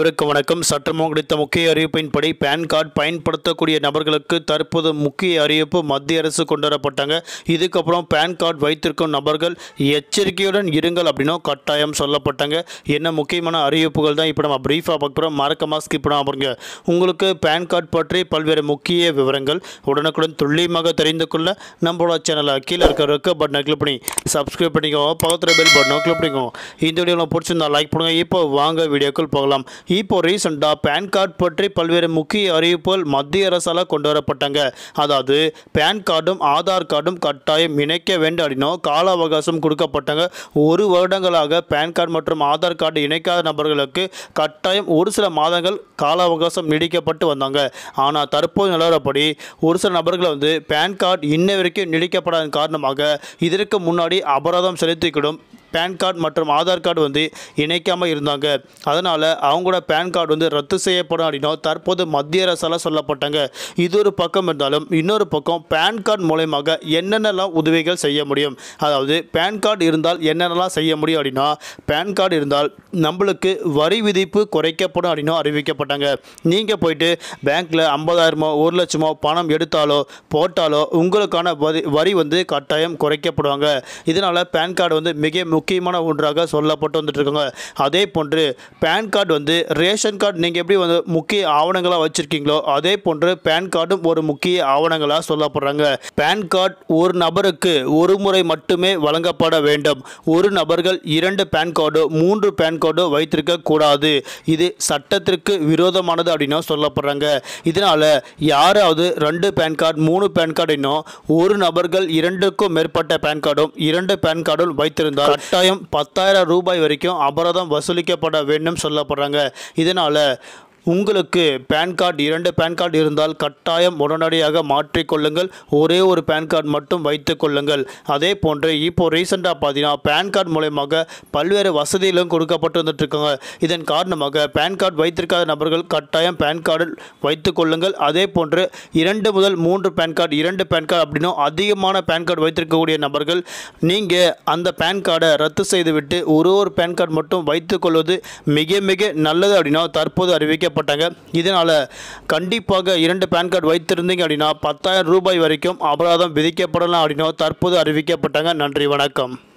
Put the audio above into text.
இவருக்கு வணக்கம் சற்றமும் கிடைத்த முக்கிய அறிவிப்பின்படி பேன் கார்டு பயன்படுத்தக்கூடிய நபர்களுக்கு தற்போது முக்கிய அறிவிப்பு மத்திய அரசு கொண்டு வரப்பட்டாங்க இதுக்கப்புறம் பேன் கார்டு வைத்திருக்கும் நபர்கள் எச்சரிக்கையுடன் இருங்கள் அப்படின்னும் கட்டாயம் சொல்லப்பட்டாங்க என்ன முக்கியமான அறிவிப்புகள் தான் இப்போ நம்ம ப்ரீஃபாக பார்க்குறோம் மறக்காம ஸ்கிப் பண்ணாம பாருங்க உங்களுக்கு பேன் கார்டு பற்றி பல்வேறு முக்கிய விவரங்கள் உடனுக்குடன் துல்லியமாக தெரிந்து கொள்ள நம்மளோட சேனலை கீழே இருக்க இருக்க பட்டனை கிளிக் பண்ணி சப்ஸ்கிரைப் பண்ணிக்கோங்க பக்கத்தில் பெல் பட்டனை கிளிக் பண்ணிக்கோங்க இந்த வீடியோ பிடிச்சிருந்தா லைக் பண்ணுங்க இப்போ வாங்க வீடியோக்குள் போகலாம் இப்போ ரீசெண்டாக பேன் கார்டு பற்றி பல்வேறு முக்கிய அறிவிப்புகள் மத்திய அரசால் கொண்டு வரப்பட்டாங்க அதாவது பேன் கார்டும் ஆதார் கார்டும் கட்டாயம் இணைக்க வேண்டும் அப்படின்னும் கால அவகாசம் கொடுக்கப்பட்டாங்க ஒரு வருடங்களாக பேன் கார்டு மற்றும் ஆதார் கார்டு இணைக்காத நபர்களுக்கு கட்டாயம் ஒரு சில மாதங்கள் கால அவகாசம் நீடிக்கப்பட்டு வந்தாங்க ஆனால் தற்போது நிலவரப்படி ஒரு சில நபர்கள் வந்து பேன் கார்டு இன்ன வரைக்கும் நீடிக்கப்படாத காரணமாக இதற்கு முன்னாடி அபராதம் செலுத்திக்கிடும் பேன் கார்டு மற்றும் ஆதார் கார்டு வந்து இணைக்காமல் இருந்தாங்க அதனால் அவங்களோட பேன் கார்டு வந்து ரத்து செய்யப்படும் அப்படின்னா தற்போது மத்திய அரசால் சொல்லப்பட்டாங்க இது ஒரு பக்கம் இருந்தாலும் இன்னொரு பக்கம் பேன் கார்டு மூலயமாக என்னென்னலாம் உதவிகள் செய்ய முடியும் அதாவது பேன் கார்டு இருந்தால் என்னென்னலாம் செய்ய முடியும் அப்படின்னா பேன் கார்டு இருந்தால் நம்மளுக்கு வரி விதிப்பு குறைக்கப்படும் அப்படின்னும் அறிவிக்கப்பட்டாங்க நீங்கள் போயிட்டு பேங்க்கில் ஐம்பதாயிரமோ ஒரு லட்சமோ பணம் எடுத்தாலோ போட்டாலோ உங்களுக்கான வரி வரி வந்து கட்டாயம் குறைக்கப்படுவாங்க இதனால் பேன் கார்டு வந்து மிக முக்கியமான ஒன்றாக சொல்லப்பட்டு வந்துட்டு இருக்காங்க அதே போன்று பேன் கார்டு வந்து ரேஷன் கார்டு நீங்கள் எப்படி வந்து முக்கிய ஆவணங்களாக வச்சுருக்கீங்களோ அதே போன்று பேன் கார்டும் ஒரு முக்கிய ஆவணங்களாக சொல்லப்படுறாங்க பேன் கார்டு ஒரு நபருக்கு ஒரு முறை மட்டுமே வழங்கப்பட வேண்டும் ஒரு நபர்கள் இரண்டு பேன் கார்டோ மூன்று பேன் கார்டோ வைத்திருக்க கூடாது இது சட்டத்திற்கு விரோதமானது அப்படின்னும் சொல்லப்படுறாங்க இதனால் யாராவது ரெண்டு பேன் கார்டு மூணு பேன் கார்டு இன்னும் ஒரு நபர்கள் இரண்டுக்கும் மேற்பட்ட பேன் கார்டும் இரண்டு பேன் கார்டும் வைத்திருந்தால் கட்டாயம் பத்தாயிரம் ரூபாய் வரைக்கும் அபராதம் வசூலிக்கப்பட வேண்டும் சொல்லப்படுறாங்க இதனால் உங்களுக்கு பேன் கார்டு இரண்டு பேன் கார்டு இருந்தால் கட்டாயம் உடனடியாக மாற்றிக்கொள்ளுங்கள் ஒரே ஒரு பேன் கார்டு மட்டும் வைத்துக் கொள்ளுங்கள் அதே போன்று இப்போ ரீசெண்டாக பார்த்தீங்கன்னா பேன் கார்டு மூலயமாக பல்வேறு வசதிகளும் கொடுக்கப்பட்டு வந்துட்டு இருக்காங்க இதன் காரணமாக பேன் கார்டு வைத்திருக்காத நபர்கள் கட்டாயம் பேன் கார்டு வைத்துக் கொள்ளுங்கள் அதே போன்று இரண்டு முதல் மூன்று பேன் கார்டு இரண்டு பேன் கார்டு அப்படின்னும் அதிகமான பேன் கார்டு வைத்திருக்கக்கூடிய நபர்கள் நீங்கள் அந்த பேன் கார்டை ரத்து செய்துவிட்டு ஒரு ஒரு பேன் கார்டு மட்டும் வைத்துக்கொள்வது மிக மிக நல்லது அப்படின்னா தற்போது அறிவிக்கப்பட்டாங்க இதனால் கண்டிப்பாக இரண்டு பேன் கார்டு வைத்திருந்தீங்க அப்படின்னா பத்தாயிரம் ரூபாய் வரைக்கும் அபராதம் விதிக்கப்படலாம் அப்படின்னா தற்போது அறிவிக்கப்பட்டாங்க நன்றி வணக்கம்